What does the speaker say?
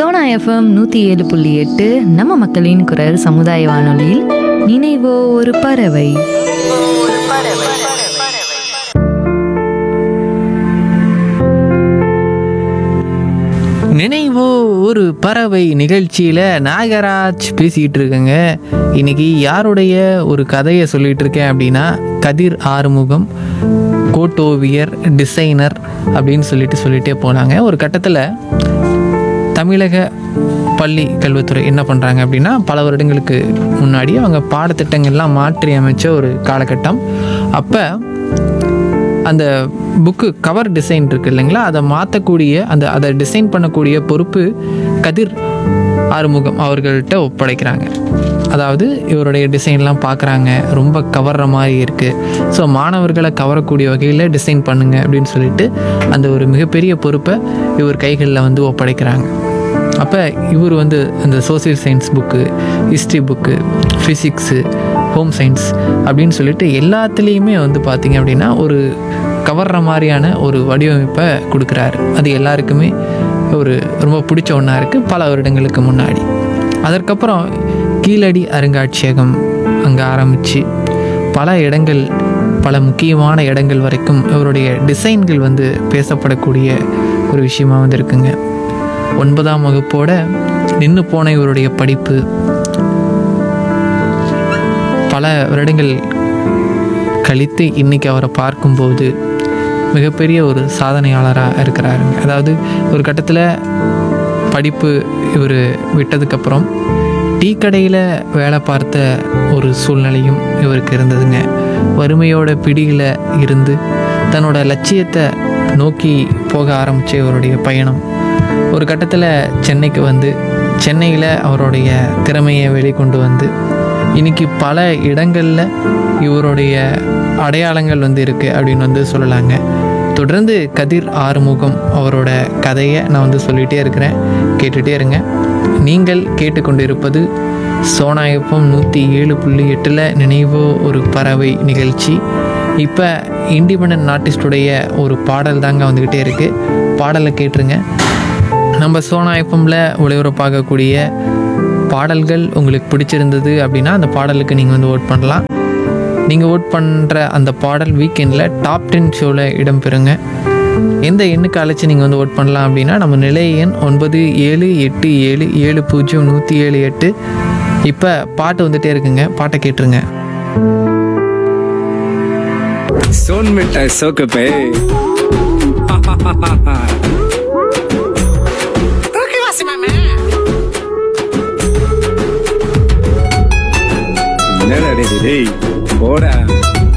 Sona FM நூற்றி ஏழு புள்ளி எட்டு நம்ம மக்களின் குரல் சமுதாய வானொலியில் நினைவோ ஒரு பறவை நினைவோ ஒரு பறவை நிகழ்ச்சியில் நாகராஜ் பேசிக்கிட்டு இருக்கேங்க இன்னைக்கு யாருடைய ஒரு கதையை சொல்லிட்டு இருக்கேன் அப்படின்னா கதிர் ஆறுமுகம் கோட்டோவியர் டிசைனர் அப்படின்னு சொல்லிட்டு சொல்லிட்டே போனாங்க ஒரு கட்டத்தில் தமிழக பள்ளி கல்வித்துறை என்ன பண்ணுறாங்க அப்படின்னா பல வருடங்களுக்கு முன்னாடி அவங்க பாடத்திட்டங்கள்லாம் மாற்றி அமைச்ச ஒரு காலகட்டம் அப்போ அந்த புக்கு கவர் டிசைன் இருக்கு இல்லைங்களா அதை மாற்றக்கூடிய அந்த அதை டிசைன் பண்ணக்கூடிய பொறுப்பு கதிர் ஆறுமுகம் அவர்கள்ட்ட ஒப்படைக்கிறாங்க அதாவது இவருடைய டிசைன்லாம் பார்க்குறாங்க ரொம்ப கவர்ற மாதிரி இருக்குது ஸோ மாணவர்களை கவரக்கூடிய வகையில் டிசைன் பண்ணுங்க அப்படின்னு சொல்லிட்டு அந்த ஒரு மிகப்பெரிய பொறுப்பை இவர் கைகளில் வந்து ஒப்படைக்கிறாங்க அப்போ இவர் வந்து அந்த social science book history book physics home science அப்படின்னு சொல்லிட்டு எல்லாத்துலேயுமே வந்து பார்த்திங்க அப்படின்னா ஒரு கவர்ற மாதிரியான ஒரு வடிவமைப்பை கொடுக்குறாரு அது எல்லாருக்குமே ஒரு ரொம்ப பிடிச்ச ஒன்றா இருக்குது பல வருடங்களுக்கு முன்னாடி அதற்கப்புறம் கீழடி அருங்காட்சியகம் அங்கே ஆரம்பித்து பல இடங்கள் பல முக்கியமான இடங்கள் வரைக்கும் இவருடைய டிசைன்கள் வந்து பேசப்படக்கூடிய ஒரு விஷயமா வந்து இருக்குங்க ஒன்பதாம் வகுப்போட நின்று போன இவருடைய படிப்பு பல வருடங்கள் கழித்து இன்னைக்கு அவரை பார்க்கும்போது மிகப்பெரிய ஒரு சாதனையாளராக இருக்கிறாருங்க அதாவது ஒரு கட்டத்தில் படிப்பு இவர் விட்டதுக்கப்புறம் டீ கடையில் வேலை பார்த்த ஒரு சூழ்நிலையும் இவருக்கு இருந்ததுங்க வறுமையோட பிடியில் இருந்து தன்னோட லட்சியத்தை நோக்கி போக ஆரம்பித்த இவருடைய பயணம் ஒரு கட்டத்தில் சென்னைக்கு வந்து சென்னையில் அவருடைய திறமையை வெளிக்கொண்டு வந்து இன்னைக்கு பல இடங்களில் இவருடைய அடையாளங்கள் வந்து இருக்குது அப்படின்னு வந்து சொல்லலாங்க தொடர்ந்து கதிர் ஆறுமுகம் அவரோட கதையை நான் வந்து சொல்லிகிட்டே இருக்கிறேன் கேட்டுகிட்டே இருங்க நீங்கள் கேட்டுக்கொண்டு இருப்பது சோனாயப்பம் நூற்றி ஏழு புள்ளி எட்டில் நினைவோ ஒரு பறவை நிகழ்ச்சி இப்போ இண்டிபெண்ட் ஆர்டிஸ்டுடைய ஒரு பாடல் தாங்க வந்துக்கிட்டே இருக்குது பாடலை கேட்டுருங்க நம்ம சோனா எஃப்எம்மில் ஒளிபரப்பாகக்கூடிய பாடல்கள் உங்களுக்கு பிடிச்சிருந்தது அப்படின்னா அந்த பாடலுக்கு நீங்கள் வந்து ஓட் பண்ணலாம் நீங்கள் ஓட் பண்ணுற அந்த பாடல் வீக்கெண்டில் டாப் டென் ஷோவில் இடம்பெறுங்க எந்த எண்ணுக்கு அழைச்சி நீங்கள் வந்து ஓட் பண்ணலாம் அப்படின்னா நம்ம நிலைய எண் ஒன்பது ஏழு எட்டு ஏழு ஏழு பூஜ்ஜியம் நூற்றி ஏழு எட்டு இப்போ பாட்டு வந்துட்டே இருக்குங்க பாட்டை கேட்டுருங்க सोन मिठाई सोक पे என்னடா டேய், டேய் போடா